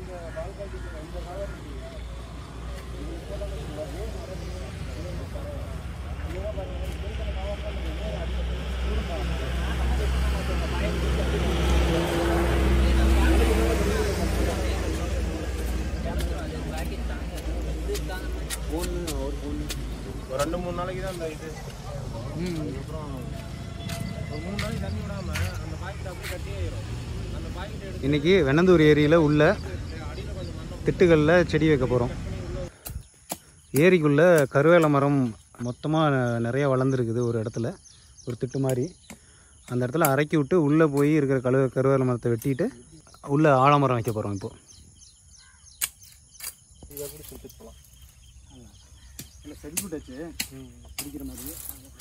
ஒரு ரெண்டு மூணு நாளைக்கு தான் அந்த இது அப்புறம் ஒரு மூணு நாளைக்கு தண்ணி விடாம அந்த பாக்கெட் அப்படியே கட்டி ஆயிரும் அந்த பாக்கெட் எடுத்து இன்றைக்கி வெண்ணந்தூர் ஏரியில் உள்ள திட்டுகளில் செடி வைக்க போகிறோம் ஏரிக்குள்ளே கருவேல மரம் மொத்தமாக நிறையா வளர்ந்துருக்குது ஒரு இடத்துல ஒரு திட்டு மாதிரி அந்த இடத்துல அரைக்கி விட்டு உள்ளே போய் இருக்கிற கழுவ கருவேல மரத்தை வெட்டிட்டு உள்ளே ஆலமரம் வைக்க போகிறோம் இப்போது இதை எப்படி சுற்றிட்டு போகலாம் இல்லை செடி விட்டாச்சு பிடிக்கிற மாதிரி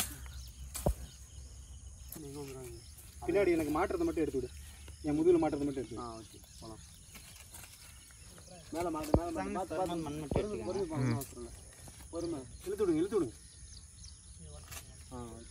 பின்னாடி எனக்கு மாட்டுறதை மட்டும் எடுத்து விடு என் முதுகில் மாட்டுறதை மட்டும் எடுத்து ஆ ஓகே போகலாம் மேலே மாட்டு மேலே மாட்டு பார்த்து மண் மட்டும் பொறுமை பொறுமை அவசரம் இல்லை பொறுமை இழுத்து விடுங்க இழுத்து விடுங்க ஆ ஓகே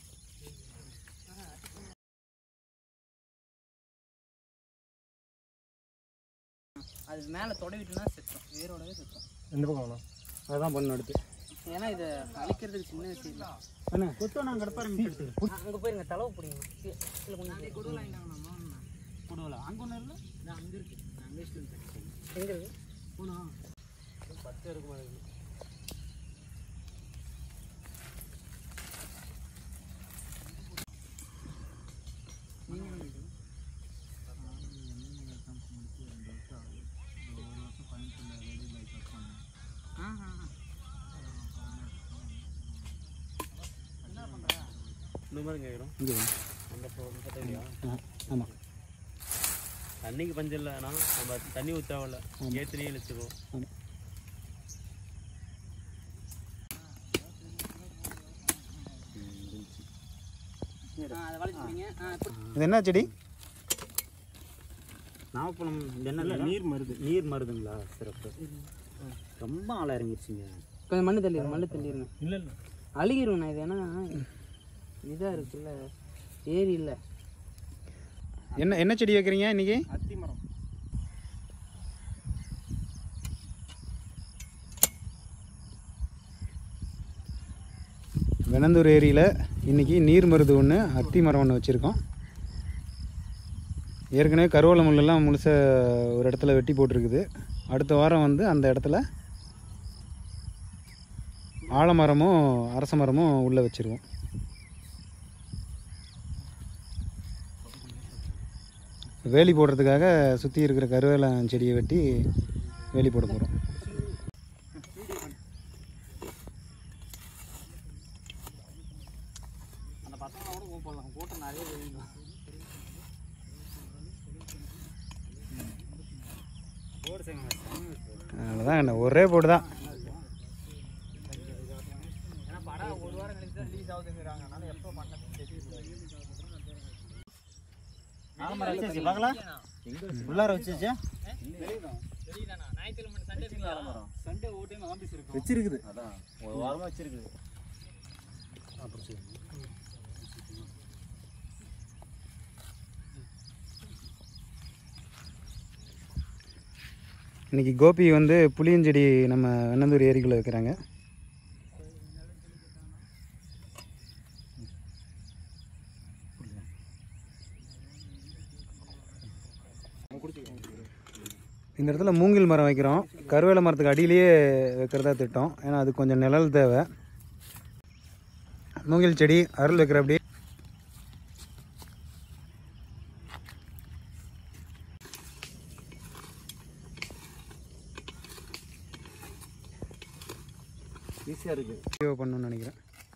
அது மேலே தொடவிட்டுனா செத்தோம் வேரோடவே செத்தோம் எந்த பக்கம் வேணும் அதான் பண்ணு அடுத்து ஏன்னா இதை அழிக்கிறதுக்கு சின்ன விஷயம் இல்லை அண்ணா கொத்தோ நாங்கள் எடுப்பாரு எடுத்து அங்கே போயிருங்க தலவை பிடிங்க கீழே கொஞ்சம் கொடுவலை கொடுவல அங்கே ஒன்றும் இல்லை அங்கே இருக்கு நான் வேஸ்ட் எங்கே இருக்கு போனோம் பச்சை இருக்குமா இருக்கு இந்த மாதிரி கேட்குறோம் இங்கே வாங்க. அந்த முப்பத்தேழியா ஆ ஆமாம் தண்ணிக்கு பஞ்சம் இல்லைனா நம்ம தண்ணி ஊற்றாவில்ல ஏற்றினே இழுத்துக்குவோம் ஆமாம் ஆ அதை வளைச்சிங்க ஆ இப்படி இது என்ன செடி நாகப்பழம் என்ன நீர் மருது நீர் மருதுங்களா சிறப்பு ரொம்ப ஆழம் இறங்கிடுச்சுங்க கொஞ்சம் மண்ணு தள்ளிடுங்க மண்ணு தள்ளிடுங்க இல்லை இல்லை அழுகிருவேண்ணா இது ஏன்னா இதாக இருக்குல்ல ஏரி இல்லை என்ன என்ன செடி வைக்கிறீங்க இன்னைக்கு அத்தி மரம் வெனந்தூர் ஏரியில் இன்றைக்கி நீர் மருது ஒன்று அத்தி மரம் ஒன்று வச்சுருக்கோம் ஏற்கனவே கருவேல முள்ளெல்லாம் முழுசாக ஒரு இடத்துல வெட்டி போட்டிருக்குது அடுத்த வாரம் வந்து அந்த இடத்துல ஆலமரமும் அரச மரமும் உள்ளே வச்சுருவோம் வேலி போடுறதுக்காக சுற்றி இருக்கிற கருவேல செடியை வெட்டி வேலி போட போகிறோம் அந்த பசங்களோட போடலாம் கூட்டம் நிறைய வேணும் போடு செய்யுங்க அவ்வளோதான் என்ன ஒரே போட்டு தான் ஏன்னா படம் ஒரு வாரம் கழிச்சு தான் ரிலீஸ் ஆகுதுங்கிறாங்க அதனால எப்போ பண்ணதுன்னு தெரியல ஆமாம் வச்சு பார்க்கலாம் உள்ளார வச்சுச்சா சண்டே ஓட்டே ஆஃபீஸ் இருக்கு வச்சிருக்குது அதான் ஒரு வாரமாக வச்சிருக்குது இன்னைக்கு கோபி வந்து புளியஞ்செடி நம்ம வெண்ணந்தூர் ஏரிக்குள்ளே வைக்கிறாங்க இந்த இடத்துல மூங்கில் மரம் வைக்கிறோம் கருவேல மரத்துக்கு அடியிலேயே வைக்கிறதா திட்டம் ஏன்னா அது கொஞ்சம் நிழல் தேவை மூங்கில் செடி அருள் வைக்கிற அப்படி ஈஸியாக இருக்குது வீடியோ பண்ணணும்னு நினைக்கிறேன்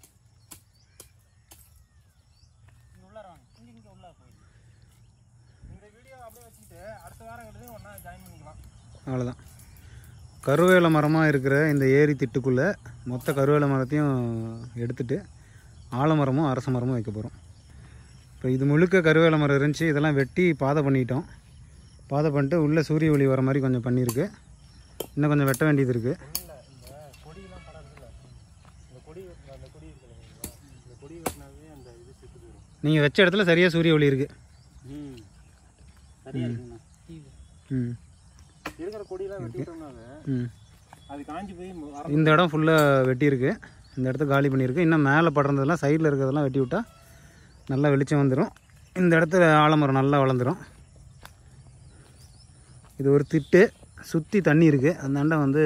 இந்த வீடியோ அப்படியே வச்சுக்கிட்டு அடுத்த வாரம் கிட்ட ஒன்றா ஜாயின் பண்ணிக்கலாம் அவ்வளோதான் கருவேல மரமாக இருக்கிற இந்த ஏரி திட்டுக்குள்ளே மொத்த கருவேல மரத்தையும் எடுத்துட்டு ஆலமரமும் அரச மரமும் வைக்க போகிறோம் இப்போ இது முழுக்க கருவேல மரம் இருந்துச்சு இதெல்லாம் வெட்டி பாதை பண்ணிட்டோம் பாதை பண்ணிட்டு உள்ளே சூரிய ஒளி வர மாதிரி கொஞ்சம் பண்ணியிருக்கு இன்னும் கொஞ்சம் வெட்ட வேண்டியது இருக்குது இல்லை இந்த கொடியெல்லாம் படறதில்ல இந்த கொடி வெட்டின அந்த கொடி இருக்குது இல்லைங்களா இந்த கொடி வெட்டினாவே அந்த இது செத்து போயிடும் நீங்கள் வச்ச இடத்துல சரியாக சூரிய ஒளி இருக்குது ம் சரியாக இருக்குங்கண்ணா ம் இருக்கிற கொடியெல்லாம் வெட்டிட்டோம்னாங்க ம் அது காஞ்சி போய் ம- இந்த இடம் ஃபுல்லாக வெட்டியிருக்கு இந்த இடத்த காலி பண்ணியிருக்கு இன்னும் மேலே படுறதெல்லாம் சைடில் இருக்கிறதெல்லாம் வெட்டி விட்டால் நல்லா வெளிச்சம் வந்துடும் இந்த இடத்துல ஆலமரம் நல்லா வளர்ந்துடும் இது ஒரு திட்டு சுற்றி தண்ணி இருக்குது அந்த அண்டை வந்து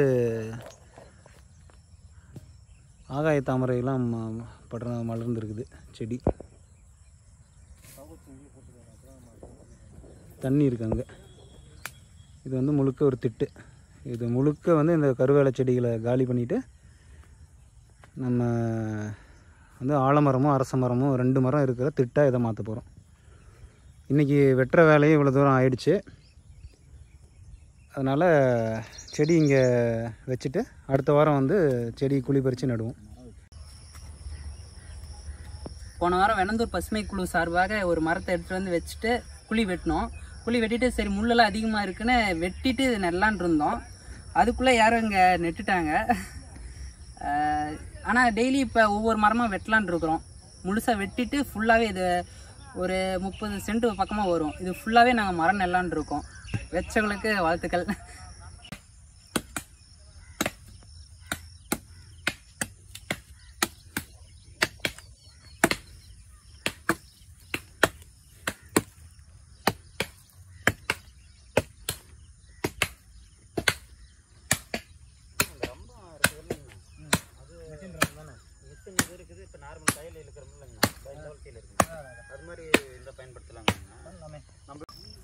ஆகாய தாமரையெல்லாம் ம- படர மலர்ந்துருக்குது செடி தண்ணி இருக்கு அங்கே இது வந்து முழுக்க ஒரு திட்டு இது முழுக்க வந்து இந்த கருவேல செடிகளை காலி பண்ணிவிட்டு நம்ம வந்து ஆலமரமும் அரச மரமும் ரெண்டு மரம் இருக்கிற திட்டாக இதை மாற்ற போகிறோம் இன்றைக்கி வெட்டுற வேலையும் இவ்வளோ தூரம் ஆயிடுச்சு அதனால் செடி இங்கே வச்சுட்டு அடுத்த வாரம் வந்து செடி குழி பறித்து நடுவோம் போன வாரம் வெனந்தூர் பசுமை குழு சார்பாக ஒரு மரத்தை எடுத்துட்டு வந்து வச்சுட்டு குழி வெட்டினோம் குழி வெட்டிட்டு சரி முள்ளெல்லாம் அதிகமாக இருக்குன்னு வெட்டிட்டு நெல்லான் இருந்தோம் அதுக்குள்ளே யாரும் இங்கே நெட்டுட்டாங்க ஆனால் டெய்லி இப்போ ஒவ்வொரு மரமாக வெட்டலான் இருக்கிறோம் முழுசாக வெட்டிட்டு ஃபுல்லாகவே இது ஒரு முப்பது சென்ட் பக்கமாக வரும் இது ஃபுல்லாகவே நாங்கள் மரம் நெல்லான் இருக்கோம் வெச்சவங்களுக்கு வாழ்த்துக்கள் இருக்குது இப்போ நார்மல் கையில் இழுக்கிறோம்ல கையில் கீழே இருக்குங்க அது மாதிரி இந்த பயன்படுத்தலாங்க நம்ம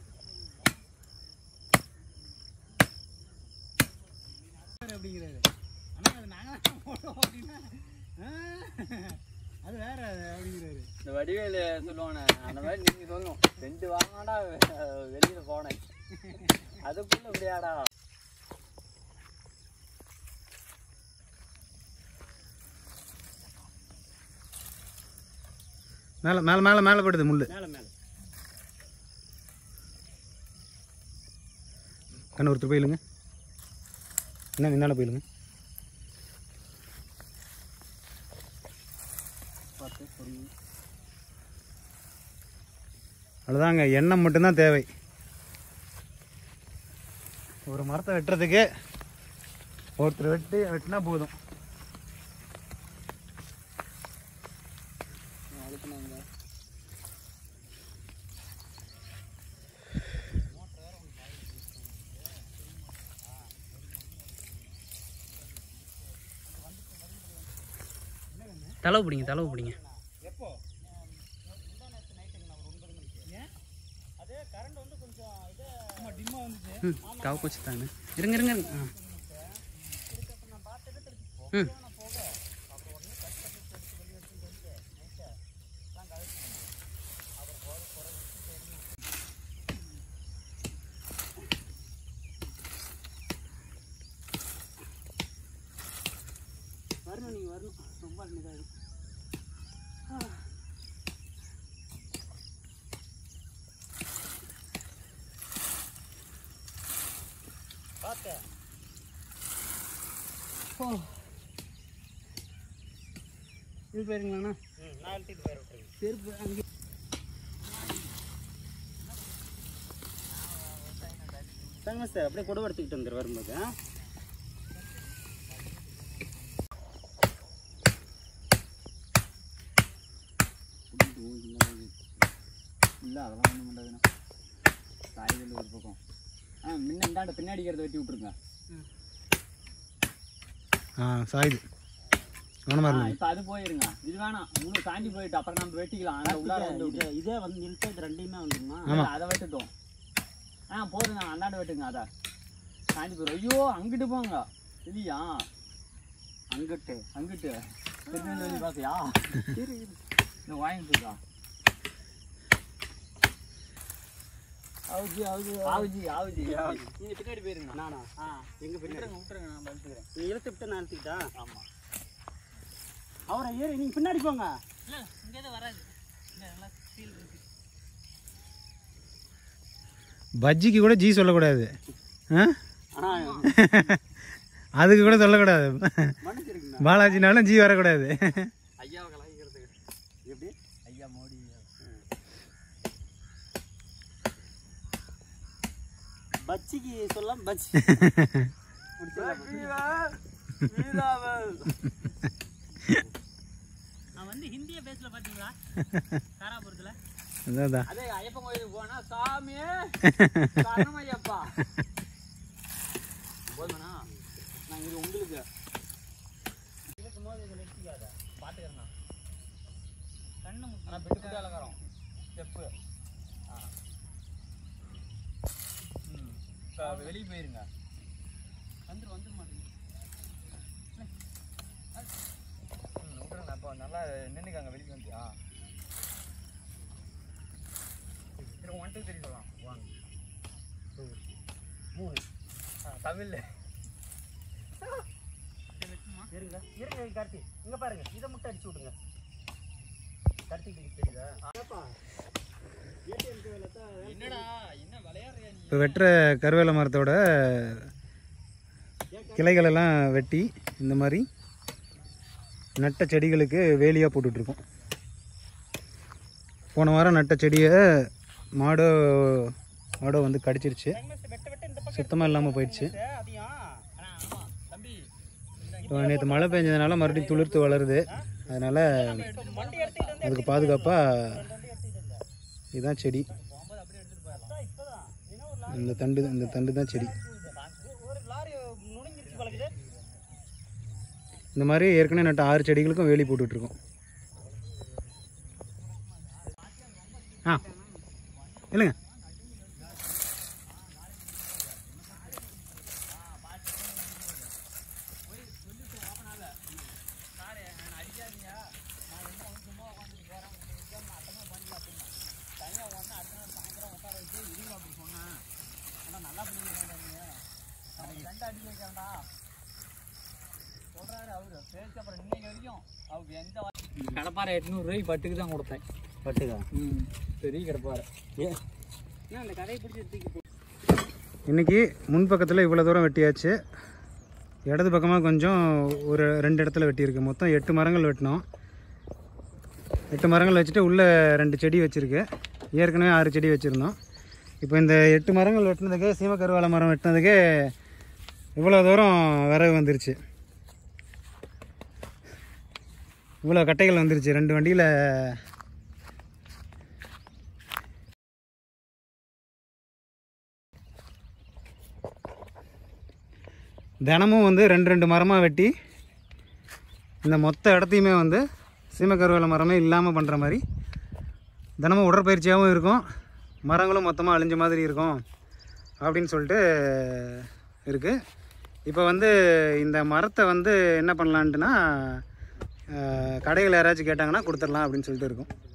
அது வேற அப்படிங்கிறாரு இந்த வடிவேலு சொல்லுவானே அந்த மாதிரி நீங்க சொல்லணும் ரெண்டு வாங்கடா வெளியில போனேன் அதுக்குள்ள இப்படியாடா மேலே மேலே மேலே மேலே படுது முள் மேலே மேலே கண்ணு ஒருத்தர் போயிலுங்க என்ன என்னால் போயிலுங்க அவ்வளோதாங்க எண்ணெய் மட்டும்தான் தேவை ஒரு மரத்தை வெட்டுறதுக்கு ஒருத்தர் வெட்டி வெட்டினா போதும் தளவு பிடிங்க தளவு பிடிங்க ம் கவ போச்சு தானே இருங்க இருங்க இருங்க. ஆ. ம் வரணும் நீங்கள் வரணும் ரொம்ப இதாக இருக்கும் ஓ இது போயிருங்களாண்ணா நான் அழுத்திட்டு போயிட விட்டுருங்க செருப்பு அங்கே தாங்க சார் அப்படியே கூட எடுத்துக்கிட்டு வந்துரு வரும்போது ஆ? இல்லை அதெல்லாம் ஒன்றும் பண்ணாதுண்ணா காய்கறி ஒரு பக்கம் ஆ முன்ன இந்தாண்ட பின்னாடி இருக்கிறத வெட்டி விட்ருங்க ஆ சாயுது கவனமாக ஆ இருங்க இப்போ அது போயிருங்க இது வேணாம் இன்னும் தாண்டி போயிட்டு அப்புறம் நம்ம வெட்டிக்கலாம் அந்த உள்ளார வந்து விட்டு இது- இதே வந்து இழுத்து இது ரெண்டையுமே வந்துருமா ஆமா. அதை வெட்டுட்டோம் ஆ போதுங்க அந்தாண்ட வெட்டுங்க அதை தாண்டி போயிடும் ஐயோ அங்கிட்டு போங்க இல்லையா அங்கிட்டு அங்கிட்டு திருநெல்வேலி பாத்தியா இந்த வாங்கிட்டு இருக்கா ஆவுஜி ஆவுஜி ஆவுஜி ஆவுஜி நீங்க பின்னாடி போயிருங்க நானா ஆ எங்க பின்னாடி விட்டுருங்க விட்டுருங்க நான் எடுத்துக்கிறேன் நீ இழுத்து விட்டு நான் அழுத்திக்கிட்டா ஆமா அவரை ஏறி நீங்க பின்னாடி போங்க இல்லை இங்கே வராது இல்லை நல்லா ஃபீல் இருக்கு பஜ்ஜிக்கு கூட ஜி சொல்லக்கூடாது ஆ ஆனா அதுக்கு கூட சொல்லக்கூடாது மன்னிச்சிருக்குண்ணா பாலாஜினாலும் ஜி வரக்கூடாது ஐயாவை கலாய்க்கிறதுக்கு எப்படி ஐயா மோடி பச்சிக்கு சொல்லலாம் பச்சி நான் வந்து ஹிந்திய பேசல பாத்தீங்களா தாராபுரத்துல அதான் அதே ஐயப்பன் கோயிலுக்கு போனா சாமியே சரணமையப்பா போதுமாண்ணா நான் இது உங்களுக்கு பாத்துக்கிறேன் கண்ணு ஆனா பெட்டு பெட்டு அலங்காரம் ஸ்டெப்பு வெளியே போயிருங்க வந்து வந்து மாட்டேங்குது விட்டுருங்க அப்போ நல்லா நின்றுக்காங்க வெளியே வந்து ஆ சரி ஒன் டூ த்ரீ சொல்லலாம் ஒன் டூ மூணு ஆ தமிழில் இருங்க இருங்க கார்த்தி இங்க பாருங்க இதை மட்டும் அடிச்சு விடுங்க கார்த்திக்கு தெரியுதா என்னடா என்ன விளையாடுறியா நீ இப்போ வெட்டுற கருவேல மரத்தோட கிளைகள் எல்லாம் வெட்டி இந்த மாதிரி நட்ட செடிகளுக்கு வேலியாக போட்டுட்ருக்கோம் போன வாரம் நட்ட செடியை மாடோ மாடோ வந்து கடிச்சிருச்சு வெட்ட வெட்ட இந்த சுத்தமாக இல்லாமல் போயிடுச்சு பக்கம் அதையும் ஆனா ஆமா தம்பி இப்போ நேற்று மழை பெஞ்சதுனால மறுபடியும் துளிர்த்து வளருது அதனால் வண்டி எடுத்துக்கிட்டு வந்து அதுக்கு பாதுகாப்பாக இதுதான் செடி இப்பதான் இன்னும் ஒரு இந்த தண்டு இந்த தண்டு தான் செடி ஒரு லாரி நுழைஞ்சிருச்சு பழகுது இந்த மாதிரி ஏற்கனவே நட்ட ஆறு செடிகளுக்கும் வேலி போட்டுட்ருக்கோம் ஆ இல்லைங்க கடப்பாறை எட்நூறு ரூபாய்க்கு பட்டுக்கு தான் கொடுத்தேன் பட்டுக்கா ம் பெரிய கடப்பாறை ஏன்னா அந்த கதையை பிடிச்சி தூக்கி போ இன்றைக்கி முன்பக்கத்தில் இவ்வளோ தூரம் வெட்டியாச்சு இடது பக்கமாக கொஞ்சம் ஒரு ரெண்டு இடத்துல வெட்டியிருக்கு மொத்தம் எட்டு மரங்கள் வெட்டினோம் எட்டு மரங்கள் வச்சுட்டு உள்ளே ரெண்டு செடி வச்சுருக்கு ஏற்கனவே ஆறு செடி வச்சுருந்தோம் இப்போ இந்த எட்டு மரங்கள் வெட்டினதுக்கே சீமக்கருவாழை மரம் வெட்டினதுக்கே இவ்வளோ தூரம் விறகு வந்துருச்சு இவ்வளோ கட்டைகள் வந்துருச்சு ரெண்டு வண்டியில் தினமும் வந்து ரெண்டு ரெண்டு மரமாக வெட்டி இந்த மொத்த இடத்தையுமே வந்து சீமக்கருவேல மரமே இல்லாமல் பண்ணுற மாதிரி தினமும் உடற்பயிற்சியாகவும் இருக்கும் மரங்களும் மொத்தமாக அழிஞ்ச மாதிரி இருக்கும் அப்படின்னு சொல்லிட்டு இருக்குது இப்போ வந்து இந்த மரத்தை வந்து என்ன பண்ணலான்ட்டுனா அஹ், கடைகள் யாராச்சும் கேட்டாங்கன்னா கொடுத்துடலாம் அப்படின்னு சொல்லிட்டு இருக்கும்